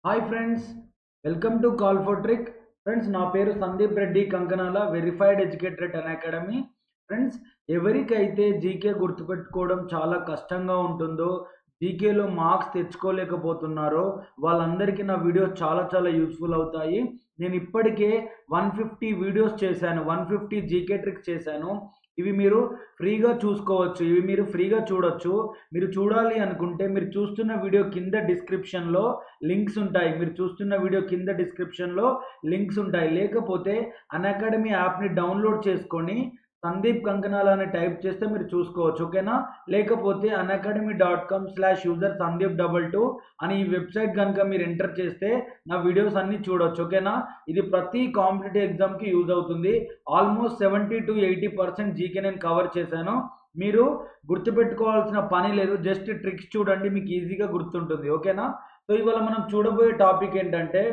hi friends welcome to call for trick friends నా పేరు Sandeep Reddy Kankanala verified educated Unacademy friends ఎవరికైతే GK గుర్తుపెట్టుకోవడం చాలా కష్టంగా ఉంటుందో జీకేలో మార్క్స్ తెచ్చుకోలేకపోతున్నారో వాళ్ళందరికీ నా వీడియోస్ చాలా చాలా యూస్ఫుల్ అవుతాయి నేను ఇప్పటికే వన్ ఫిఫ్టీ వీడియోస్ చేశాను వన్ ఫిఫ్టీ జీకే ట్రిక్స్ చేశాను ఇవి మీరు ఫ్రీగా చూసుకోవచ్చు ఇవి మీరు ఫ్రీగా చూడొచ్చు మీరు చూడాలి అనుకుంటే మీరు చూస్తున్న వీడియో కింద డిస్క్రిప్షన్లో లింక్స్ ఉంటాయి మీరు చూస్తున్న వీడియో కింద డిస్క్రిప్షన్లో లింక్స్ ఉంటాయి లేకపోతే అన్ అకాడమీ యాప్ని డౌన్లోడ్ చేసుకొని సందీప్ కంకనాల అని టైప్ చేస్తే మీరు చూసుకోవచ్చు ఓకేనా లేకపోతే Unacademy dot com slash user Sandeep double two అని ఈ వెబ్సైట్ కనుక మీరు ఎంటర్ చేస్తే నా వీడియోస్ అన్నీ చూడొచ్చు ఓకేనా ఇది ప్రతి కాంపిటేటివ్ ఎగ్జామ్కి యూజ్ అవుతుంది almost seventy to eighty percent GK నేను కవర్ చేశాను మీరు గుర్తుపెట్టుకోవాల్సిన పని లేదు జస్ట్ ట్రిక్స్ చూడండి మీకు ఈజీగా గుర్తుంటుంది ఓకేనా సో ఇవాళ మనం చూడబోయే టాపిక్ ఏంటంటే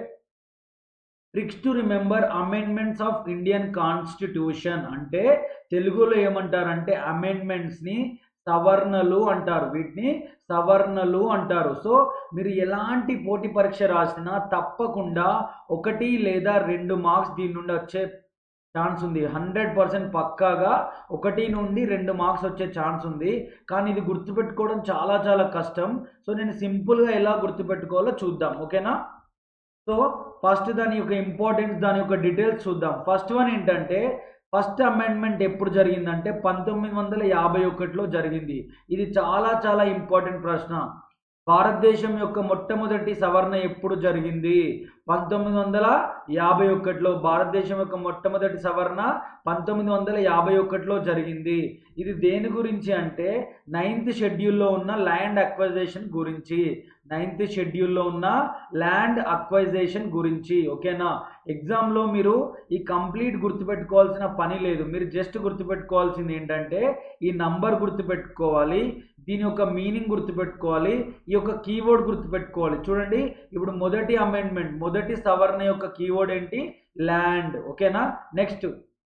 tricks to remember amendments of Indian constitution అంటే తెలుగులో ఏమంటారంటే అమెండ్మెంట్స్ని సవర్ణలు అంటారు వీటిని సవర్ణలు అంటారు సో మీరు ఎలాంటి పోటీ పరీక్ష రాసినా తప్పకుండా ఒకటి లేదా రెండు మార్క్స్ దీని నుండి వచ్చే ఛాన్స్ ఉంది హండ్రెడ్ పర్సెంట్ పక్కాగా ఒకటి నుండి రెండు మార్క్స్ వచ్చే ఛాన్స్ ఉంది కానీ ఇది గుర్తుపెట్టుకోవడం చాలా చాలా కష్టం సో నేను సింపుల్గా ఎలా గుర్తుపెట్టుకోవాలో చూద్దాం ఓకేనా సో ఫస్ట్ దాని యొక్క ఇంపార్టెన్స్ దాని యొక్క డీటెయిల్స్ చూద్దాం ఫస్ట్ వన్ ఏంటంటే ఫస్ట్ అమెండ్మెంట్ ఎప్పుడు జరిగిందంటే పంతొమ్మిది వందల యాభై ఒకటిలో జరిగింది ఇది చాలా చాలా ఇంపార్టెంట్ ప్రశ్న భారతదేశం యొక్క మొట్టమొదటి సవరణ ఎప్పుడు జరిగింది పంతొమ్మిది వందల యాభై ఒకటిలో భారతదేశం యొక్క మొట్టమొదటి సవరణ పంతొమ్మిది వందల యాభై ఒకటిలో జరిగింది ఇది దేని గురించి అంటే నైన్త్ షెడ్యూల్లో ఉన్న ల్యాండ్ అక్వైజేషన్ గురించి నైన్త్ షెడ్యూల్లో ఉన్న ల్యాండ్ అక్వైజేషన్ గురించి ఓకేనా ఎగ్జామ్లో మీరు ఈ కంప్లీట్ గుర్తుపెట్టుకోవాల్సిన పని లేదు మీరు జస్ట్ గుర్తుపెట్టుకోవాల్సింది ఏంటంటే ఈ నంబర్ గుర్తుపెట్టుకోవాలి దీని యొక్క మీనింగ్ గుర్తుపెట్టుకోవాలి ఈ యొక్క కీవర్డ్ గుర్తుపెట్టుకోవాలి చూడండి ఇప్పుడు మొదటి అమెండ్మెంట్ మొదటి సవరణ యొక్క కీవర్డ్ ఏంటి ల్యాండ్ ఓకేనా నెక్స్ట్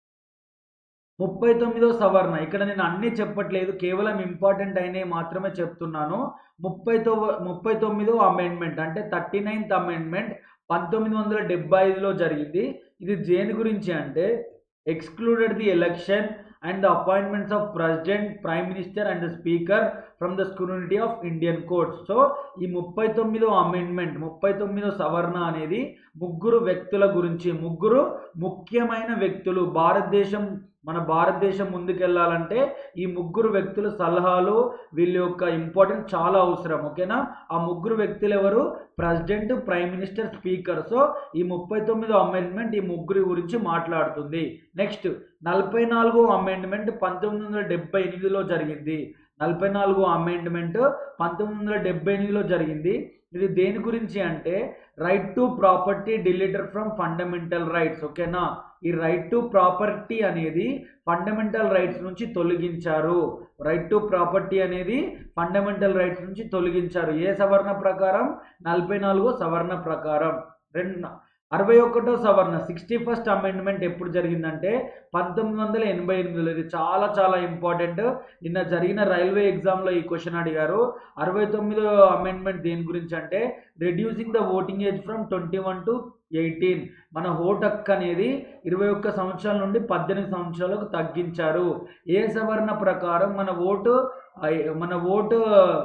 ముప్పై తొమ్మిదో సవరణ ఇక్కడ నేను అన్నీ చెప్పట్లేదు కేవలం ఇంపార్టెంట్ అయినవి మాత్రమే చెప్తున్నాను ముప్పై తొ ముప్పై తొమ్మిదో అమెండ్మెంట్ అంటే థర్టీ నైన్త్ అమెండ్మెంట్ పంతొమ్మిది వందల డెబ్బై ఐదులో జరిగింది ఇది దేని గురించి అంటే excluded the election and the appointments of president prime minister and the speaker from the scrutiny of Indian courts so ఈ ముప్పై తొమ్మిదో అమెండ్మెంట్ ముప్పై తొమ్మిదో సవరణ అనేది ముగ్గురు వ్యక్తుల గురించి ముగ్గురు ముఖ్యమైన వ్యక్తులు భారతదేశం మన భారతదేశం ముందుకెళ్ళాలంటే ఈ ముగ్గురు వ్యక్తుల సలహాలు వీళ్ళ యొక్క ఇంపార్టెన్స్ చాలా అవసరం ఓకేనా ఆ ముగ్గురు వ్యక్తులు ఎవరు president prime minister speaker so ఈ ముప్పై తొమ్మిదో అమెండ్మెంట్ ఈ ముగ్గురి గురించి మాట్లాడుతుంది నెక్స్ట్ నలభై నాలుగో అమెండ్మెంట్ పంతొమ్మిది వందల డెబ్బై ఎనిమిదిలో జరిగింది నలభై నాలుగో అమెండ్మెంట్ పంతొమ్మిది వందల డెబ్బై ఎనిమిదిలో జరిగింది ఇది దేని గురించి అంటే right to property deleted from fundamental rights ఓకేనా ఈ రైట్ టు ప్రాపర్టీ అనేది ఫండమెంటల్ రైట్స్ నుంచి తొలగించారు రైట్ టు ప్రాపర్టీ అనేది ఫండమెంటల్ రైట్స్ నుంచి తొలగించారు ఏ సవరణ ప్రకారం నలభై నాలుగో సవరణ ప్రకారం రెండు అరవై ఒకటో సవరణ సిక్స్టీ ఫస్ట్ అమెండ్మెంట్ ఎప్పుడు జరిగిందంటే పంతొమ్మిది వందల ఎనభై ఎనిమిదిలో ఇది చాలా చాలా ఇంపార్టెంట్ నిన్న జరిగిన రైల్వే ఎగ్జామ్లో ఈ క్వశ్చన్ అడిగారు అరవై తొమ్మిదో అమెండ్మెంట్ దేని గురించి అంటే reducing the voting age from twenty one to eighteen మన ఓట్ హక్ అనేది ఇరవై ఒక్క సంవత్సరాల నుండి పద్దెనిమిది సంవత్సరాలకు తగ్గించారు ఏ సవరణ ప్రకారం మన ఓటు మన ఓటు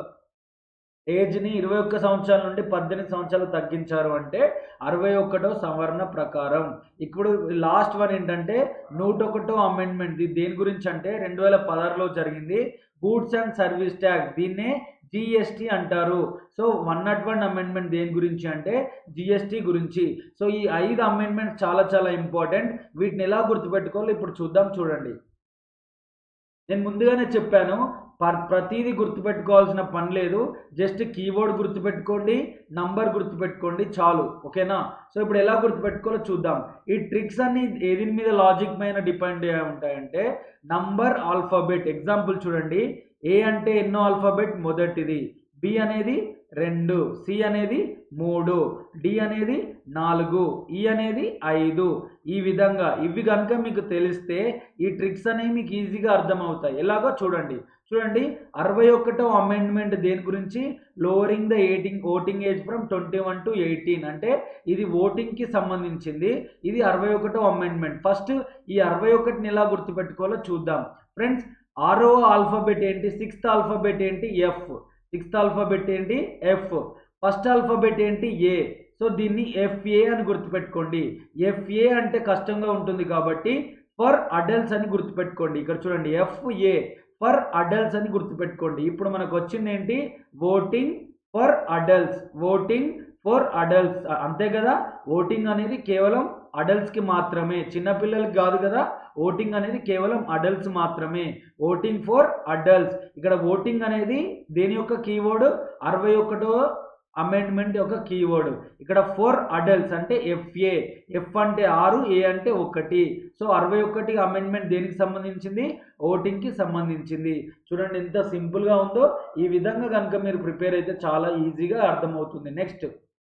ఏజ్ని ఇరవై ఒక్క సంవత్సరాల నుండి పద్దెనిమిది సంవత్సరాలు తగ్గించారు అంటే అరవై ఒకటో సవరణ ప్రకారం ఇప్పుడు లాస్ట్ వన్ ఏంటంటే నూట ఒకటో అమెండ్మెంట్ ఇది దేని గురించి అంటే రెండు వేల పదహారులో జరిగింది గూడ్స్ అండ్ సర్వీస్ ట్యాక్స్ దీన్నే జిఎస్టీ అంటారు so one not one amendment దేని గురించి అంటే జిఎస్టీ గురించి సో ఈ ఐదు అమెండ్మెంట్స్ చాలా చాలా ఇంపార్టెంట్ వీటిని ఎలా గుర్తుపెట్టుకోవాలో ఇప్పుడు చూద్దాం చూడండి నేను ముందుగానే చెప్పాను ప్రతిదీ గుర్తుపెట్టుకోవాల్సిన పని లేదు జస్ట్ కీవర్డ్ గుర్తుపెట్టుకోండి నంబర్ గుర్తుపెట్టుకోండి చాలు ఓకేనా సో ఇప్పుడు ఎలా గుర్తుపెట్టుకోవాలో చూద్దాం ఈ ట్రిక్స్ అన్ని ఏది మీద లాజిక్ మీద డిపెండ్ అయి ఉంటాయంటే నంబర్ ఆల్ఫాబెట్ ఎగ్జాంపుల్ చూడండి ఏ అంటే ఎన్నో ఆల్ఫాబెట్ మొదటిది బి అనేది రెండు సి అనేది మూడు డి అనేది నాలుగు ఈ అనేది ఐదు ఈ విధంగా ఇవి కనుక మీకు తెలిస్తే ఈ ట్రిక్స్ అనేవి మీకు ఈజీగా అర్థమవుతాయి ఎలాగో చూడండి చూడండి అరవై ఒకటో అమెండ్మెంట్ దేని గురించి lowering the eighting voting age from twenty one to eighteen అంటే ఇది ఓటింగ్కి సంబంధించింది ఇది అరవై ఒకటో అమెండ్మెంట్ ఫస్ట్ ఈ అరవై ఒకటిని ఎలా గుర్తుపెట్టుకోవాలో చూద్దాం ఫ్రెండ్స్ ఆరో ఆల్ఫాబెట్ ఏంటి సిక్స్త్ ఆల్ఫాబెట్ ఏంటి ఎఫ్ సిక్స్త్ ఆల్ఫాబెట్ ఏంటి ఎఫ్ ఫస్ట్ ఆల్ఫాబెట్ ఏంటి ఏ సో దీన్ని ఎఫ్ఏ అని గుర్తుపెట్టుకోండి ఎఫ్ఏ అంటే కష్టంగా ఉంటుంది కాబట్టి ఫర్ అడల్ట్స్ అని గుర్తుపెట్టుకోండి ఇక్కడ చూడండి ఎఫ్ఏ ఫర్ అడల్ట్స్ అని గుర్తుపెట్టుకోండి ఇప్పుడు మనకు వచ్చింది ఏంటి voting for adults voting for adults అంతే కదా ఓటింగ్ అనేది కేవలం అడల్ట్స్కి మాత్రమే చిన్నపిల్లలకి కాదు కదా ఓటింగ్ అనేది కేవలం అడల్ట్స్ మాత్రమే ఓటింగ్ ఫర్ అడల్ట్స్ ఇక్కడ ఓటింగ్ అనేది దేని యొక్క కీవర్డ్ అరవై ఒకటో అమెండ్మెంట్ యొక్క కీవర్డ్ ఇక్కడ ఫోర్ అడల్ట్స్ అంటే ఎఫ్ఏ ఎఫ్ అంటే ఆరు ఏ అంటే ఒకటి సో అరవై ఒకటి అమెండ్మెంట్ దేనికి సంబంధించింది ఓటింగ్కి సంబంధించింది చూడండి ఎంత సింపుల్గా ఉందో ఈ విధంగా కనుక మీరు ప్రిపేర్ అయితే చాలా ఈజీగా అర్థమవుతుంది నెక్స్ట్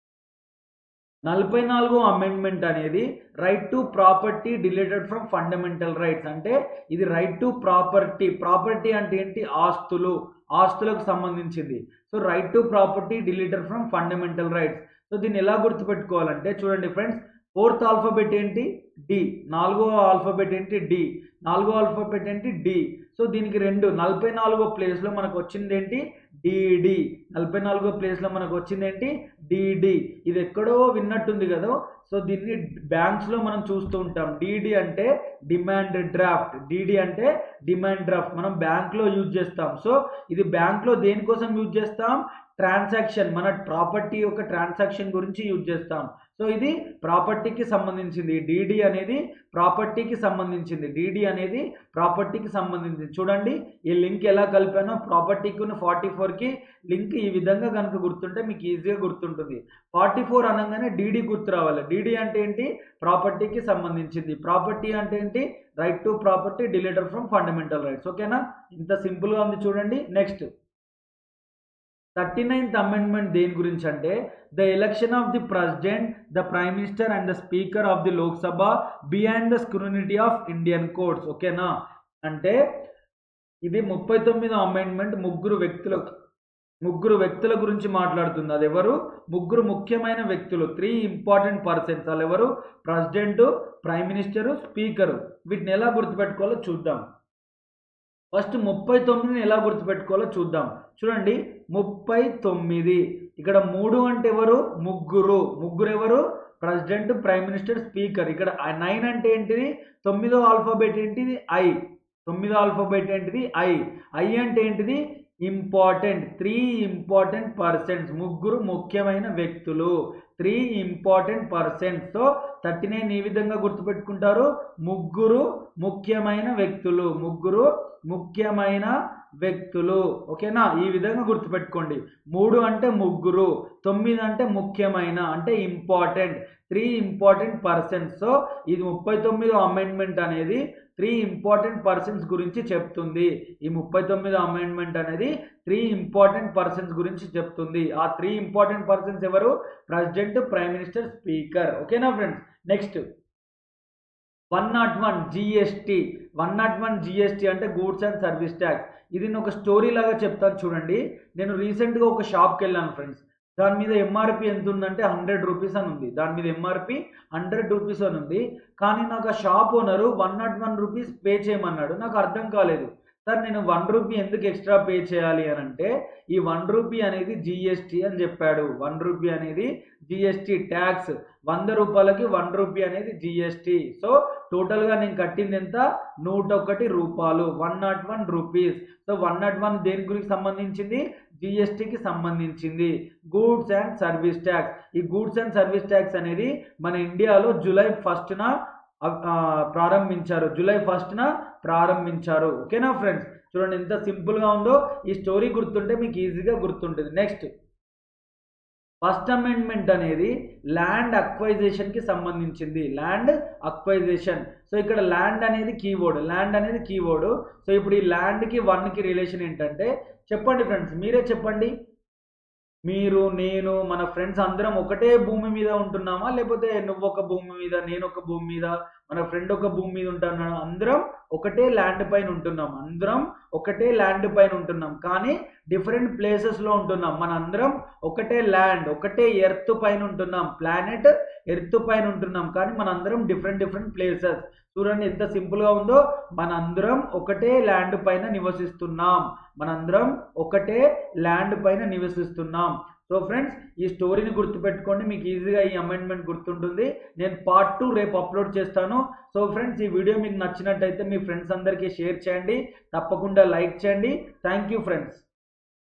నలభై నాలుగో అమెండ్మెంట్ అనేది right to property deleted from fundamental rights అంటే ఇది రైట్ టు ప్రాపర్టీ ప్రాపర్టీ అంటే ఏంటి ఆస్తులు ఆస్తులకు సంబంధించింది so right to property deleted from fundamental rights so దీన్ని ఎలా గుర్తుపెట్టుకోవాలంటే చూడండి ఫ్రెండ్స్ ఫోర్త్ ఆల్ఫాబెట్ ఏంటి డి నాలుగో ఆల్ఫాబెట్ ఏంటి డి నాలుగో ఆల్ఫాబెట్ ఏంటి డి సో దీనికి రెండు నలభై నాలుగో ప్లేస్లో మనకు వచ్చింది ఏంటి డిడి నలభై నాలుగో ప్లేస్లో మనకు వచ్చింది ఏంటి డిడి ఇది ఎక్కడో విన్నట్టుంది కదా సో దీన్ని బ్యాంక్స్లో మనం చూస్తూ ఉంటాం డిడి అంటే డిమాండ్ డ్రాఫ్ట్ డిడి అంటే డిమాండ్ డ్రాఫ్ట్ మనం బ్యాంక్లో యూజ్ చేస్తాం సో ఇది బ్యాంక్లో దేనికోసం యూజ్ చేస్తాం ట్రాన్సాక్షన్ మన ప్రాపర్టీ యొక్క ట్రాన్సాక్షన్ గురించి యూజ్ చేస్తాం సో ఇది ప్రాపర్టీకి సంబంధించింది డిడి అనేది ప్రాపర్టీకి సంబంధించింది డిడి అనేది ప్రాపర్టీకి సంబంధించింది చూడండి ఈ లింక్ ఎలా కలిపానో ప్రాపర్టీకి ఫార్టీ ఫోర్కి లింక్ ఈ విధంగా కనుక గుర్తుంటే మీకు ఈజీగా గుర్తుంటుంది ఫార్టీ ఫోర్ అనగానే డీడీ గుర్తు రావాలి డీడీ అంటే ఏంటి ప్రాపర్టీకి సంబంధించింది ప్రాపర్టీ అంటే ఏంటి right to property deleter from fundamental rights ఓకేనా ఇంత సింపుల్గా ఉంది చూడండి నెక్స్ట్ థర్టీ నైన్త్ అమెండ్మెంట్ దేని గురించి అంటే the election of the president the prime minister and the speaker of the Lok Sabha beyond the scrutiny of Indian courts ఓకేనా అంటే ఇది ముప్పై తొమ్మిదో అమెండ్మెంట్ ముగ్గురు వ్యక్తుల ముగ్గురు వ్యక్తుల గురించి మాట్లాడుతుంది అది ఎవరు ముగ్గురు ముఖ్యమైన వ్యక్తులు త్రీ ఇంపార్టెంట్ పర్సన్స్ వాళ్ళు ఎవరు ప్రెసిడెంట్ ప్రైమ్ మినిస్టరు స్పీకరు వీటిని ఎలా గుర్తుపెట్టుకోవాలో చూద్దాం ఫస్ట్ ముప్పై తొమ్మిదిని ఎలా గుర్తుపెట్టుకోవాలో చూద్దాం చూడండి ముప్పై తొమ్మిది ఇక్కడ మూడు అంటే ఎవరు ముగ్గురు ముగ్గురు ఎవరు ప్రెసిడెంట్ ప్రైమ్ మినిస్టర్ స్పీకర్ ఇక్కడ నైన్ అంటే ఏంటిది తొమ్మిదో ఆల్ఫాబెట్ ఏంటిది ఐ తొమ్మిదో ఆల్ఫాబెట్ ఏంటిది ఐ ఐ అంటే ఏంటిది ఇంపార్టెంట్ త్రీ ఇంపార్టెంట్ పర్సన్స్ ముగ్గురు ముఖ్యమైన వ్యక్తులు three important persons so thirty nine ఈ విధంగా గుర్తుపెట్టుకుంటారు ముగ్గురు ముఖ్యమైన వ్యక్తులు ముగ్గురు ముఖ్యమైన వ్యక్తులు ఓకేనా ఈ విధంగా గుర్తుపెట్టుకోండి మూడు అంటే ముగ్గురు తొమ్మిది అంటే ముఖ్యమైన అంటే important three important persons so ఇది ముప్పై తొమ్మిదో అమెండ్మెంట్ అనేది త్రీ ఇంపార్టెంట్ పర్సన్స్ గురించి చెప్తుంది ఈ ముప్పై తొమ్మిదో అమెండ్మెంట్ అనేది త్రీ ఇంపార్టెంట్ పర్సన్స్ గురించి చెప్తుంది ఆ త్రీ ఇంపార్టెంట్ పర్సన్స్ ఎవరు ప్రెసిడెంట్ ప్రైమ్ మినిస్టర్ స్పీకర్ ఓకేనా friends next one not one GST one not one GST అంటే గూడ్స్ అండ్ సర్వీస్ ట్యాక్స్ ఇది నేను ఒక స్టోరీ లాగా చెప్తాను చూడండి నేను రీసెంట్గా ఒక షాప్కి వెళ్ళాను ఫ్రెండ్స్ దాని మీద ఎంఆర్పి ఎంత ఉందంటే హండ్రెడ్ రూపీస్ అని ఉంది దాని మీద ఎంఆర్పి హండ్రెడ్ రూపీస్ అని ఉంది కానీ నాకు ఆ shop owner one not one rupees pay చేయమన్నాడు నాకు అర్థం కాలేదు సార్ నేను వన్ రూపీ ఎందుకు ఎక్స్ట్రా పే చేయాలి అని అంటే ఈ వన్ రూపీ అనేది జిఎస్టీ అని చెప్పాడు వన్ రూపీ అనేది జిఎస్టీ ట్యాక్స్ వంద రూపాయలకి వన్ రూపీ అనేది జిఎస్టీ సో టోటల్గా నేను కట్టింది ఎంత నూట ఒకటి రూపాయలు one not one rupees so one not one దేని గురించి సంబంధించింది జిఎస్టీకి సంబంధించింది గూడ్స్ అండ్ సర్వీస్ ట్యాక్స్ ఈ గూడ్స్ అండ్ సర్వీస్ ట్యాక్స్ అనేది మన ఇండియాలో జూలై ఫస్ట్న ప్రారంభించారు జూలై ఫస్ట్న ప్రారంభించారు ఓకేనా ఫ్రెండ్స్ చూడండి ఎంత సింపుల్గా ఉందో ఈ స్టోరీ గుర్తుంటే మీకు ఈజీగా గుర్తుంటుంది నెక్స్ట్ ఫస్ట్ అమెండ్మెంట్ అనేది ల్యాండ్ అక్వైజేషన్కి సంబంధించింది ల్యాండ్ అక్వైజేషన్ సో ఇక్కడ ల్యాండ్ అనేది కీవర్డ్ ల్యాండ్ అనేది కీవర్డ్ సో ఇప్పుడు ఈ ల్యాండ్కి వన్కి రిలేషన్ ఏంటంటే చెప్పండి ఫ్రెండ్స్ మీరే చెప్పండి మీరు నేను మన ఫ్రెండ్స్ అందరం ఒకటే భూమి మీద ఉంటున్నామా లేకపోతే నువ్వు ఒక భూమి మీద నేను ఒక భూమి మీద మన ఫ్రెండ్ ఒక భూమి మీద ఉంటున్నాడు అందరం ఒకటే ల్యాండ్ పైన ఉంటున్నాం అందరం ఒకటే ల్యాండ్ పైన ఉంటున్నాం కానీ డిఫరెంట్ ప్లేసెస్లో ఉంటున్నాం మన అందరం ఒకటే ల్యాండ్ ఒకటే ఎర్త్ పైన ఉంటున్నాం ప్లానెట్ ఎర్త్ పైన ఉంటున్నాం కానీ మన అందరం డిఫరెంట్ డిఫరెంట్ ప్లేసెస్ చూడండి ఎంత సింపుల్గా ఉందో మనందరం ఒకటే ల్యాండ్ పైన నివసిస్తున్నాం మనందరం ఒకటే ల్యాండ్ పైన నివసిస్తున్నాం సో ఫ్రెండ్స్ ఈ స్టోరీని గుర్తుపెట్టుకోండి మీకు ఈజీగా ఈ అమెండ్మెంట్ గుర్తుంటుంది నేను పార్ట్ టూ రేపు అప్లోడ్ చేస్తాను సో ఫ్రెండ్స్ ఈ వీడియో మీకు నచ్చినట్టయితే మీ ఫ్రెండ్స్ అందరికీ షేర్ చేయండి తప్పకుండా లైక్ చేయండి థ్యాంక్ యూ ఫ్రెండ్స్